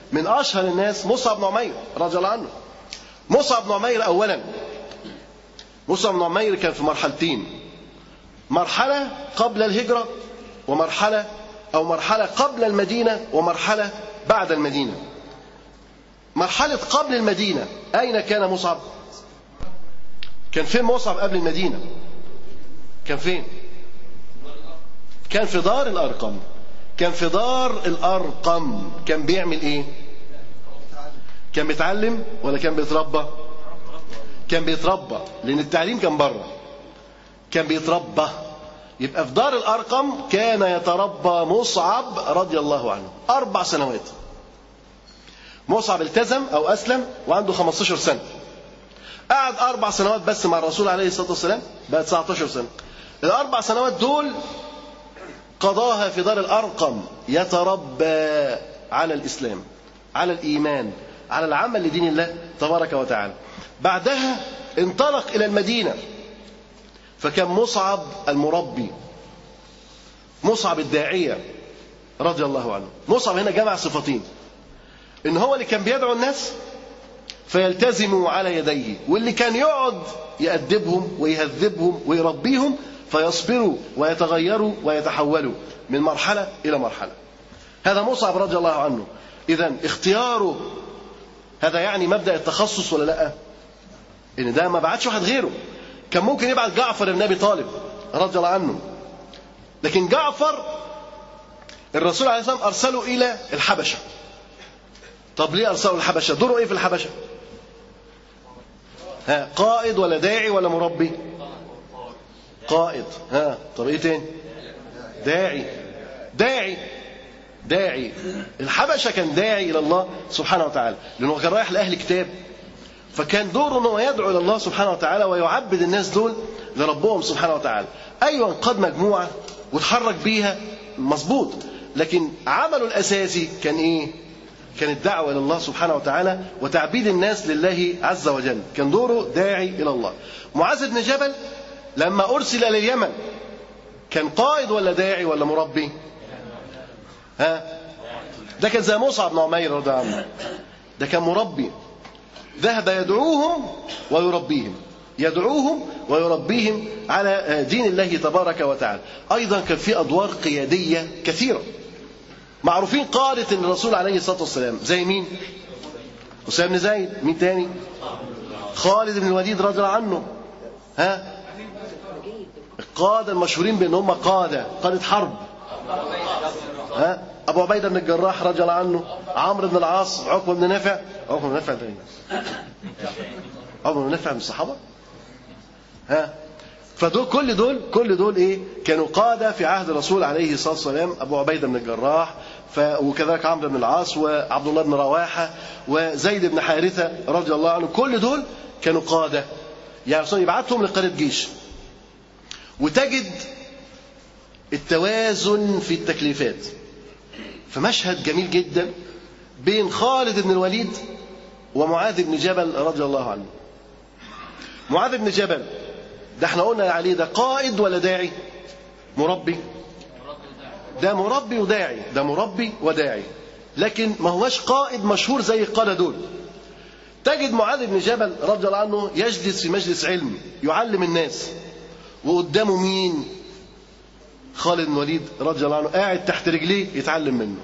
من أشهر الناس مصعب بن عمير رضي الله عنه مصعب بن عمير أولا مصعب بن عمير كان في مرحلتين مرحلة قبل الهجرة ومرحلة أو مرحلة قبل المدينة ومرحلة بعد المدينة مرحلة قبل المدينة أين كان مصعب؟ كان فين مصعب قبل المدينة؟ كان فين؟ كان في دار الأرقم كان في دار الأرقم كان بيعمل إيه؟ كان بيتعلم ولا كان بيتربى؟ كان بيتربى لأن التعليم كان بره كان بيتربى يبقى في دار الأرقم كان يتربى مصعب رضي الله عنه أربع سنوات مصعب التزم أو أسلم وعنده 15 سنة قعد أربع سنوات بس مع الرسول عليه الصلاة والسلام بقى 19 سنة الأربع سنوات دول قضاها في دار الأرقم يتربى على الإسلام على الإيمان على العمل لدين الله تبارك وتعالى بعدها انطلق إلى المدينة فكان مصعب المربي مصعب الداعية رضي الله عنه مصعب هنا جمع صفتين ان هو اللي كان بيدعو الناس فيلتزموا على يديه واللي كان يقعد يأدبهم ويهذبهم ويربيهم فيصبروا ويتغيروا ويتحولوا من مرحلة إلى مرحلة هذا مصعب رضي الله عنه إذا اختياره هذا يعني مبدأ التخصص ولا لا إن ده ما بعتش واحد غيره كان ممكن يبعت جعفر بن أبي طالب رضي الله عنه لكن جعفر الرسول عليه الصلاة والسلام أرسله إلى الحبشة طب ليه أرسله الحبشة دوره إيه في الحبشة ها قائد ولا داعي ولا مربي قائد ها طب ايه تاني داعي داعي داعي الحبشة كان داعي إلى الله سبحانه وتعالى لأنه كان رايح لأهل كتاب فكان دوره أنه يدعو إلى الله سبحانه وتعالى ويعبد الناس دول لربهم سبحانه وتعالى أيوة قد مجموعة وتحرك بيها مظبوط لكن عمله الأساسي كان إيه كان الدعوة إلى الله سبحانه وتعالى وتعبيد الناس لله عز وجل كان دوره داعي إلى الله معاذ بن جبل لما أرسل إلى اليمن كان قائد ولا داعي ولا مربي ها ده كان زي مصعب بن عمير رضي الله عنه ده كان مربي ذهب يدعوهم ويربيهم يدعوهم ويربيهم على دين الله تبارك وتعالى أيضا كان في أدوار قيادية كثيرة معروفين قادة الرسول عليه الصلاة والسلام زي مين أسامة بن زيد مين تاني خالد بن الوليد رضي الله عنه ها القادة المشهورين بأن هم قادة قادة حرب ها أبو عبيدة بن الجراح رضي الله عنه عمرو بن العاص عقبة بن نافع عقبة بن نافع ده عقبة بن نافع من الصحابة ها فدول كل دول كل دول ايه كانوا قاده في عهد الرسول عليه الصلاه والسلام ابو عبيده بن الجراح ف... وكذلك عمرو بن العاص وعبد الله بن رواحه وزيد بن حارثه رضي الله عنه كل دول كانوا قاده يعني الرسول يبعتهم لقاده جيش وتجد التوازن في التكليفات فمشهد جميل جدا بين خالد بن الوليد ومعاذ بن جبل رضي الله عنه معاذ بن جبل ده احنا قلنا عليه ده قائد ولا داعي مربي ده مربي وداعي ده مربي وداعي لكن ما هوش قائد مشهور زي القادة دول تجد معاذ بن جبل رضي الله عنه يجلس في مجلس علم يعلم الناس وقدامه مين خالد بن الوليد رضي الله عنه قاعد تحت رجليه يتعلم منه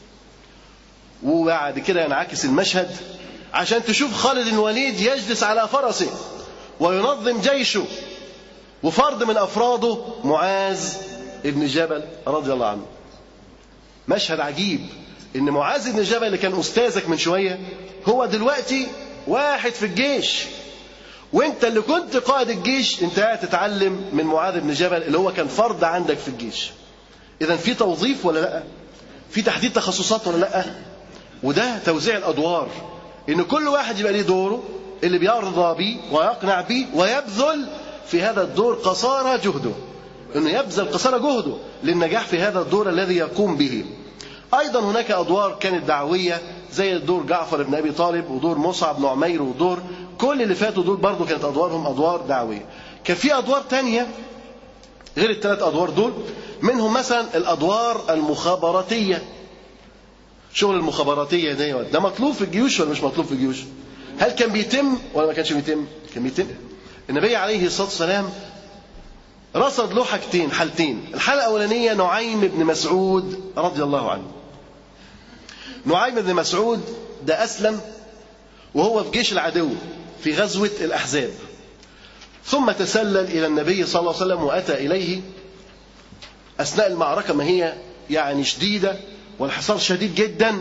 وبعد كده ينعكس المشهد عشان تشوف خالد بن الوليد يجلس على فرسه وينظم جيشه وفرد من أفراده معاذ ابن جبل رضي الله عنه مشهد عجيب إن معاذ بن جبل اللي كان أستاذك من شوية هو دلوقتي واحد في الجيش وانت اللي كنت قائد الجيش انت قاعد تتعلم من معاذ بن جبل اللي هو كان فرد عندك في الجيش اذا في توظيف ولا لا في تحديد تخصصات ولا لا وده توزيع الادوار ان كل واحد يبقى ليه دوره اللي بيرضى بيه ويقنع بيه ويبذل في هذا الدور قصارى جهده انه يبذل قصارى جهده للنجاح في هذا الدور الذي يقوم به ايضا هناك ادوار كانت دعويه زي دور جعفر بن ابي طالب ودور مصعب بن عمير ودور كل اللي فاتوا دول برضه كانت ادوارهم ادوار دعويه كان في ادوار تانية غير الثلاث ادوار دول منهم مثلا الادوار المخابراتيه شغل المخابراتية ده ده مطلوب في الجيوش ولا مش مطلوب في الجيوش هل كان بيتم ولا ما كانش بيتم كان بيتم النبي عليه الصلاة والسلام رصد له حاجتين حالتين الحالة الأولانية نعيم بن مسعود رضي الله عنه نعيم بن مسعود ده أسلم وهو في جيش العدو في غزوة الأحزاب ثم تسلل إلى النبي صلى الله عليه وسلم وأتى إليه أثناء المعركة ما هي يعني شديدة والحصار شديد جدا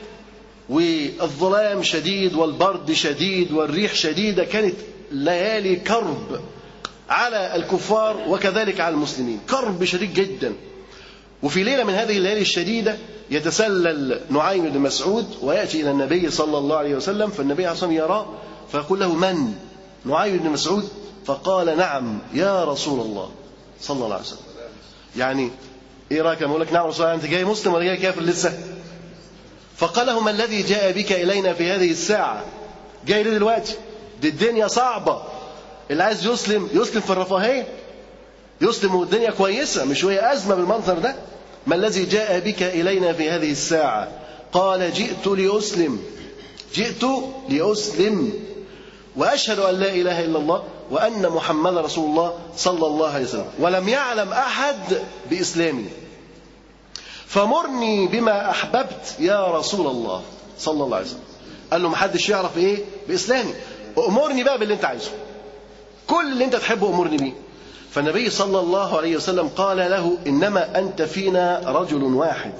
والظلام شديد والبرد شديد والريح شديدة كانت ليالي كرب على الكفار وكذلك على المسلمين كرب شديد جدا وفي ليلة من هذه الليالي الشديدة يتسلل نعيم بن مسعود ويأتي إلى النبي صلى الله عليه وسلم فالنبي عليه الصلاة والسلام يراه فيقول له من؟ نعيم بن مسعود فقال نعم يا رسول الله صلى الله عليه وسلم يعني ايه رايك لما اقول لك نعم رسول الله انت جاي مسلم ولا جاي كافر لسه فقال له ما الذي جاء بك الينا في هذه الساعه جاي ليه دلوقتي دي الدنيا صعبه اللي عايز يسلم يسلم في الرفاهيه يسلم والدنيا كويسه مش وهي ازمه بالمنظر ده ما الذي جاء بك الينا في هذه الساعه قال جئت لاسلم جئت لاسلم واشهد ان لا اله الا الله وان محمد رسول الله صلى الله عليه وسلم ولم يعلم احد باسلامي فمرني بما احببت يا رسول الله صلى الله عليه وسلم قال له محدش يعرف ايه باسلامي امرني بقى باللي انت عايزه كل اللي انت تحبه امرني بيه فالنبي صلى الله عليه وسلم قال له انما انت فينا رجل واحد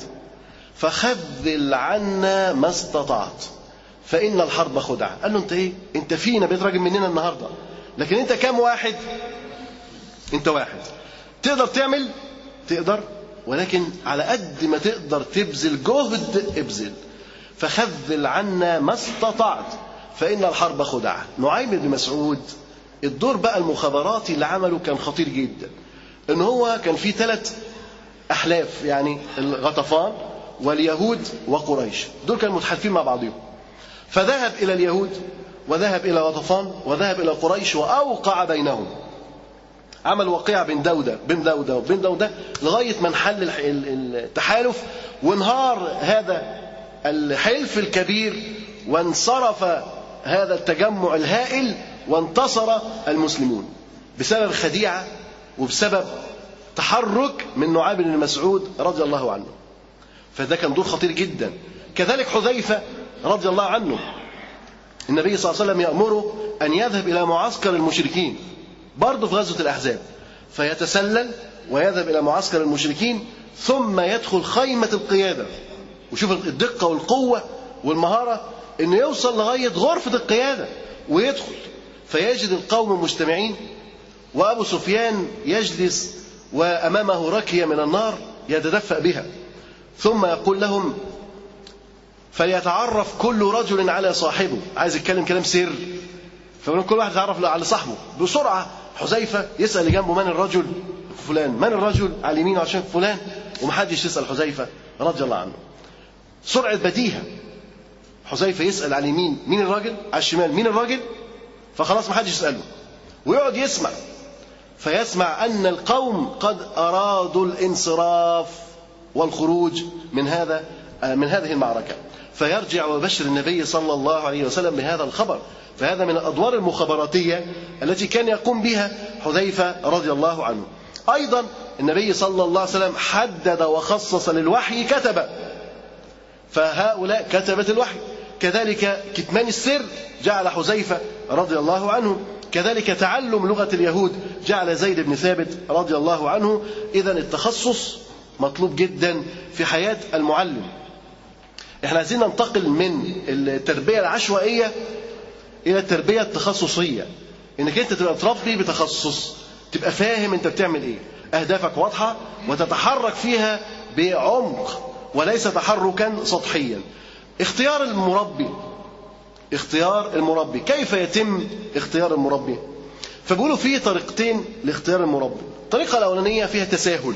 فخذل عنا ما استطعت فإن الحرب خدعة قال له أنت إيه أنت فينا بقيت راجل مننا النهاردة لكن أنت كام واحد أنت واحد تقدر تعمل تقدر ولكن على قد ما تقدر تبذل جهد ابذل فخذل عنا ما استطعت فإن الحرب خدعة نعيم بن مسعود الدور بقى المخابراتي اللي عمله كان خطير جدا ان هو كان في ثلاث احلاف يعني الغطفان واليهود وقريش دول كانوا متحالفين مع بعضهم فذهب إلى اليهود وذهب إلى غطفان وذهب إلى قريش وأوقع بينهم عمل وقيعة بين دودة بين دودة وبين دودة لغاية ما انحل التحالف وانهار هذا الحلف الكبير وانصرف هذا التجمع الهائل وانتصر المسلمون بسبب خديعة وبسبب تحرك من نعاب بن مسعود رضي الله عنه فده كان دور خطير جدا كذلك حذيفة رضي الله عنه النبي صلى الله عليه وسلم يأمره أن يذهب إلى معسكر المشركين برضه في غزوة الأحزاب فيتسلل ويذهب إلى معسكر المشركين ثم يدخل خيمة القيادة وشوف الدقة والقوة والمهارة إنه يوصل لغاية غرفة القيادة ويدخل فيجد القوم مجتمعين وأبو سفيان يجلس وأمامه ركية من النار يتدفأ بها ثم يقول لهم فليتعرف كل رجل على صاحبه عايز يتكلم كلام سر فكل واحد يتعرف على صاحبه بسرعة حذيفة يسأل اللي جنبه من الرجل فلان من الرجل على اليمين عشان فلان ومحدش يسأل حذيفة رضي الله عنه سرعة بديهة حذيفة يسأل على اليمين مين الراجل على الشمال مين الراجل فخلاص محدش يسأله ويقعد يسمع فيسمع أن القوم قد أرادوا الانصراف والخروج من هذا من هذه المعركة فيرجع ويبشر النبي صلى الله عليه وسلم بهذا الخبر فهذا من الأدوار المخابراتية التي كان يقوم بها حذيفة رضي الله عنه أيضا النبي صلى الله عليه وسلم حدد وخصص للوحي كتبة فهؤلاء كتبة الوحي كذلك كتمان السر جعل حذيفة رضي الله عنه كذلك تعلم لغة اليهود جعل زيد بن ثابت رضي الله عنه إذا التخصص مطلوب جدا في حياة المعلم احنا عايزين ننتقل من التربية العشوائية إلى التربية التخصصية إنك أنت تبقى تربي بتخصص تبقى فاهم أنت بتعمل إيه أهدافك واضحة وتتحرك فيها بعمق وليس تحركا سطحيا اختيار المربي اختيار المربي كيف يتم اختيار المربي فبيقولوا في طريقتين لاختيار المربي الطريقة الأولانية فيها تساهل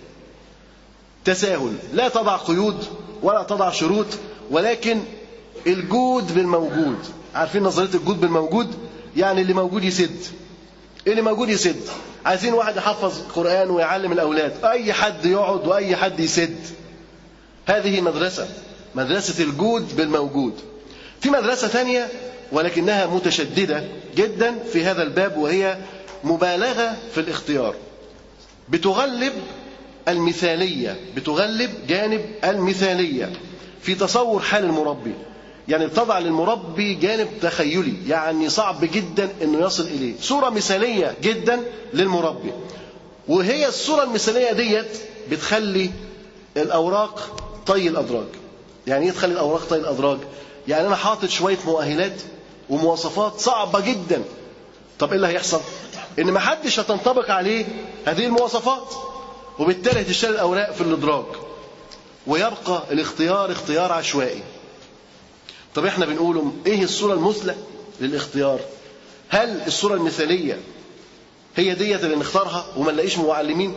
تساهل لا تضع قيود ولا تضع شروط ولكن الجود بالموجود عارفين نظرية الجود بالموجود يعني اللي موجود يسد اللي موجود يسد عايزين واحد يحفظ قرآن ويعلم الأولاد أي حد يقعد وأي حد يسد هذه مدرسة مدرسة الجود بالموجود في مدرسة ثانية ولكنها متشددة جدا في هذا الباب وهي مبالغة في الاختيار بتغلب المثالية بتغلب جانب المثالية في تصور حال المربي يعني بتضع للمربي جانب تخيلي يعني صعب جدا انه يصل اليه صورة مثالية جدا للمربي وهي الصورة المثالية ديت بتخلي الأوراق طي الأدراج يعني ايه تخلي الأوراق طي الأدراج يعني أنا حاطط شوية مؤهلات ومواصفات صعبة جدا طب ايه اللي هيحصل ان ما حدش هتنطبق عليه هذه المواصفات وبالتالي هتشتري الأوراق في الإدراج ويبقى الاختيار اختيار عشوائي طب احنا بنقوله ايه الصورة المثلى للاختيار هل الصورة المثالية هي ديت اللي نختارها وما نلاقيش معلمين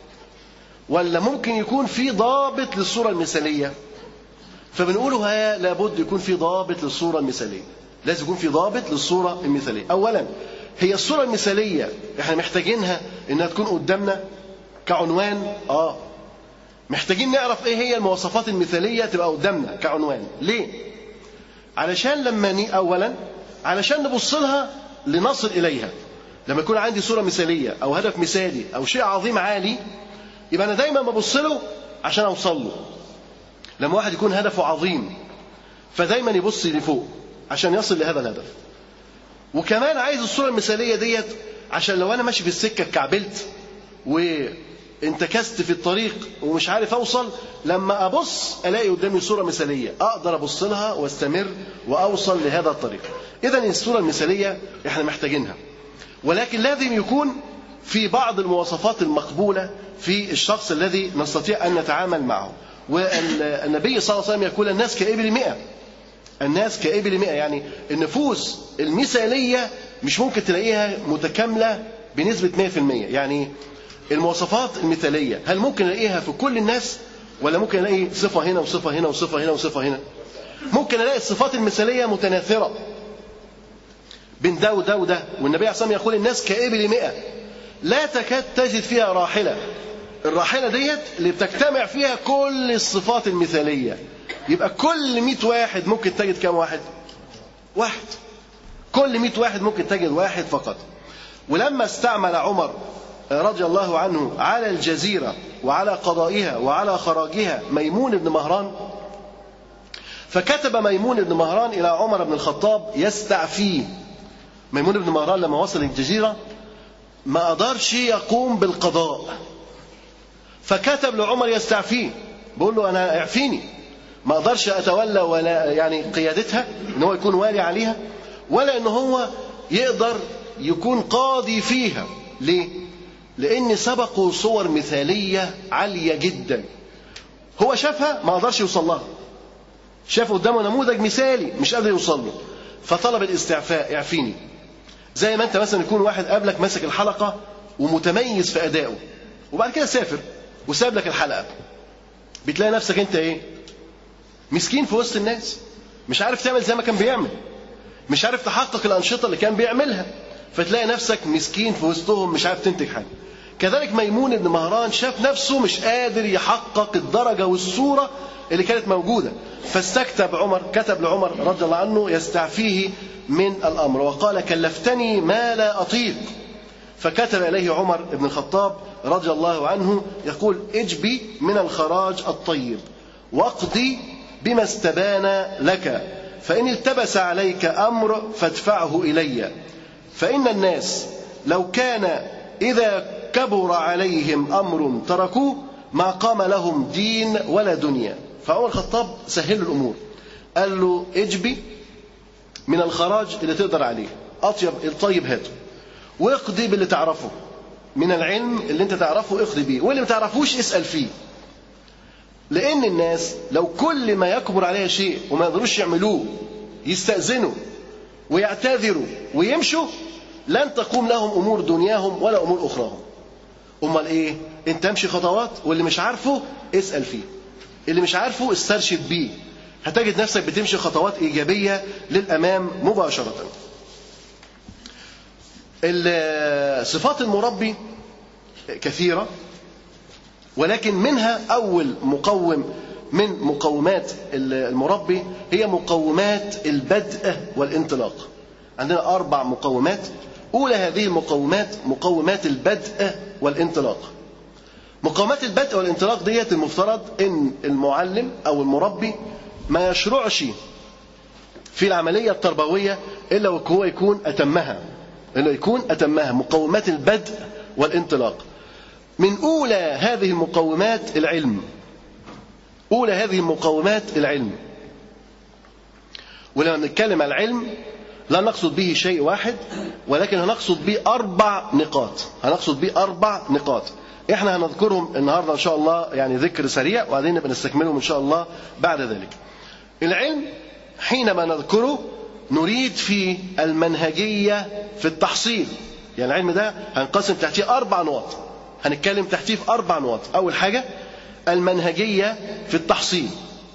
ولا ممكن يكون في ضابط للصورة المثالية فبنقوله ها لابد يكون في ضابط للصورة المثالية لازم يكون في ضابط للصورة المثالية أولا هي الصورة المثالية احنا محتاجينها انها تكون قدامنا كعنوان اه محتاجين نعرف ايه هي المواصفات المثالية تبقى قدامنا كعنوان ليه علشان لما ني اولا علشان نبص لها لنصل اليها لما يكون عندي صورة مثالية او هدف مثالي او شيء عظيم عالي يبقى انا دايما ببص له عشان اوصل له لما واحد يكون هدفه عظيم فدايما يبص لفوق عشان يصل لهذا الهدف وكمان عايز الصورة المثالية ديت عشان لو أنا ماشي في السكة اتكعبلت وانتكست في الطريق ومش عارف أوصل لما أبص ألاقي قدامي صورة مثالية أقدر أبص لها واستمر وأوصل لهذا الطريق إذا الصورة المثالية إحنا محتاجينها ولكن لازم يكون في بعض المواصفات المقبولة في الشخص الذي نستطيع أن نتعامل معه والنبي صلى الله عليه وسلم يقول الناس كإبل مئة الناس كإبل مئة يعني النفوس المثالية مش ممكن تلاقيها متكاملة بنسبة 100% يعني المواصفات المثالية هل ممكن نلاقيها في كل الناس ولا ممكن نلاقي صفة هنا وصفة هنا وصفة هنا وصفة هنا ممكن نلاقي الصفات المثالية متناثرة بين ده وده وده والنبي عليه الصلاة والسلام يقول الناس كإبل مئة لا تكاد تجد فيها راحلة الراحلة ديت اللي بتجتمع فيها كل الصفات المثالية يبقى كل مئة واحد ممكن تجد كم واحد واحد كل مئة واحد ممكن تجد واحد فقط ولما استعمل عمر رضي الله عنه على الجزيرة وعلى قضائها وعلى خراجها ميمون بن مهران فكتب ميمون بن مهران إلى عمر بن الخطاب يستعفيه ميمون بن مهران لما وصل الجزيرة ما قدرش يقوم بالقضاء فكتب لعمر يستعفيه بقول له أنا اعفيني ما اقدرش اتولى ولا يعني قيادتها ان هو يكون والي عليها ولا ان هو يقدر يكون قاضي فيها ليه لان سبقوا صور مثاليه عاليه جدا هو شافها ما قدرش يوصل لها شاف قدامه نموذج مثالي مش قادر يوصل له فطلب الاستعفاء اعفيني زي ما انت مثلا يكون واحد قابلك ماسك الحلقه ومتميز في ادائه وبعد كده سافر وساب لك الحلقه بتلاقي نفسك انت ايه مسكين في وسط الناس مش عارف تعمل زي ما كان بيعمل مش عارف تحقق الأنشطة اللي كان بيعملها فتلاقي نفسك مسكين في وسطهم مش عارف تنتج حاجة كذلك ميمون بن مهران شاف نفسه مش قادر يحقق الدرجة والصورة اللي كانت موجودة فاستكتب عمر كتب لعمر رضي الله عنه يستعفيه من الأمر وقال كلفتني ما لا أطيق فكتب إليه عمر بن الخطاب رضي الله عنه يقول اجبي من الخراج الطيب واقضي بما استبان لك فإن التبس عليك أمر فادفعه إلي فإن الناس لو كان إذا كبر عليهم أمر تركوه ما قام لهم دين ولا دنيا فعمر الخطاب سهل الأمور قال له اجبي من الخراج اللي تقدر عليه أطيب الطيب هاته واقضي باللي تعرفه من العلم اللي انت تعرفه اقضي بيه واللي ما تعرفوش اسأل فيه لأن الناس لو كل ما يكبر عليها شيء وما يقدروش يعملوه يستأذنوا ويعتذروا ويمشوا لن تقوم لهم أمور دنياهم ولا أمور أخراهم أمال إيه؟ أنت امشي خطوات واللي مش عارفه اسأل فيه اللي مش عارفه استرشد بيه هتجد نفسك بتمشي خطوات إيجابية للأمام مباشرة صفات المربي كثيرة ولكن منها أول مقوم من مقومات المربي هي مقومات البدء والانطلاق عندنا أربع مقومات أولى هذه المقومات مقومات البدء والانطلاق مقومات البدء والانطلاق ديت المفترض ان المعلم او المربي ما يشرعش في العملية التربوية إلا وهو يكون أتمها إلا يكون أتمها مقومات البدء والانطلاق من أولى هذه المقومات العلم أولى هذه المقومات العلم ولما بنتكلم عن العلم لا نقصد به شيء واحد ولكن هنقصد به أربع نقاط هنقصد به أربع نقاط احنا هنذكرهم النهاردة إن شاء الله يعني ذكر سريع وبعدين نبقى نستكملهم إن شاء الله بعد ذلك العلم حينما نذكره نريد في المنهجية في التحصيل يعني العلم ده هنقسم تحتيه أربع نقط هنتكلم تحتيه في أربع نقط أول حاجة المنهجية في التحصيل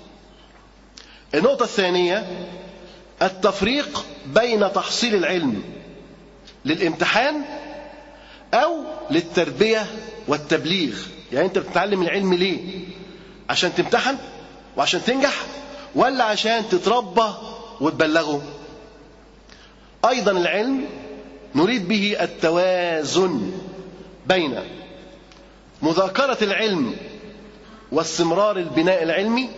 النقطة الثانية التفريق بين تحصيل العلم للامتحان أو للتربية والتبليغ يعني أنت بتتعلم العلم ليه عشان تمتحن وعشان تنجح ولا عشان تتربى وتبلغه أيضا العلم نريد به التوازن بين مذاكرة العلم واستمرار البناء العلمي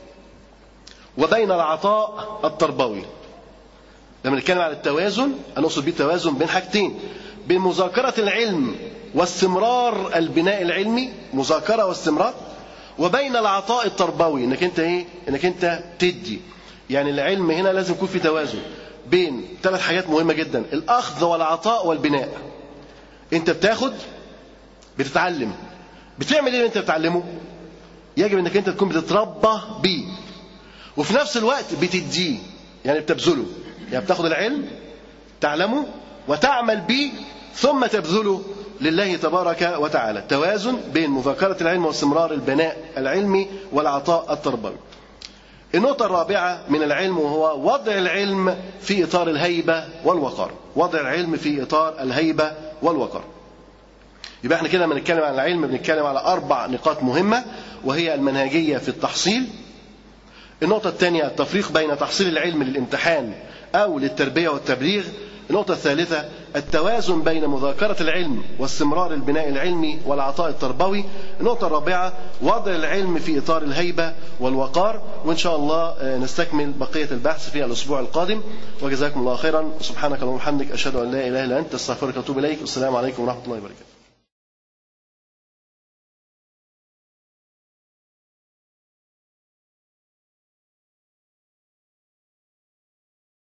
وبين العطاء التربوي لما نتكلم على التوازن أنا أقصد بيه توازن بين حاجتين بين مذاكرة العلم واستمرار البناء العلمي مذاكرة واستمرار وبين العطاء التربوي انك انت ايه انك انت تدي يعني العلم هنا لازم يكون في توازن بين ثلاث حاجات مهمة جدا الأخذ والعطاء والبناء أنت بتاخد بتتعلم بتعمل ايه انت بتعلمه يجب انك انت تكون بتتربى بيه وفي نفس الوقت بتديه يعني بتبذله يعني بتاخد العلم تعلمه وتعمل به ثم تبذله لله تبارك وتعالى توازن بين مذاكرة العلم واستمرار البناء العلمي والعطاء التربوي النقطة الرابعة من العلم وهو وضع العلم في إطار الهيبة والوقار وضع العلم في إطار الهيبة والوقار يبقى احنا كده لما نتكلم عن العلم بنتكلم على أربع نقاط مهمة وهي المنهجية في التحصيل النقطة الثانية التفريق بين تحصيل العلم للامتحان أو للتربية والتبليغ النقطة الثالثة التوازن بين مذاكرة العلم واستمرار البناء العلمي والعطاء التربوي النقطة الرابعة وضع العلم في إطار الهيبة والوقار وإن شاء الله نستكمل بقية البحث في الأسبوع القادم وجزاكم الله خيرا سبحانك اللهم وبحمدك أشهد أن لا إله إلا أنت أستغفرك وأتوب إليك والسلام عليكم ورحمة الله وبركاته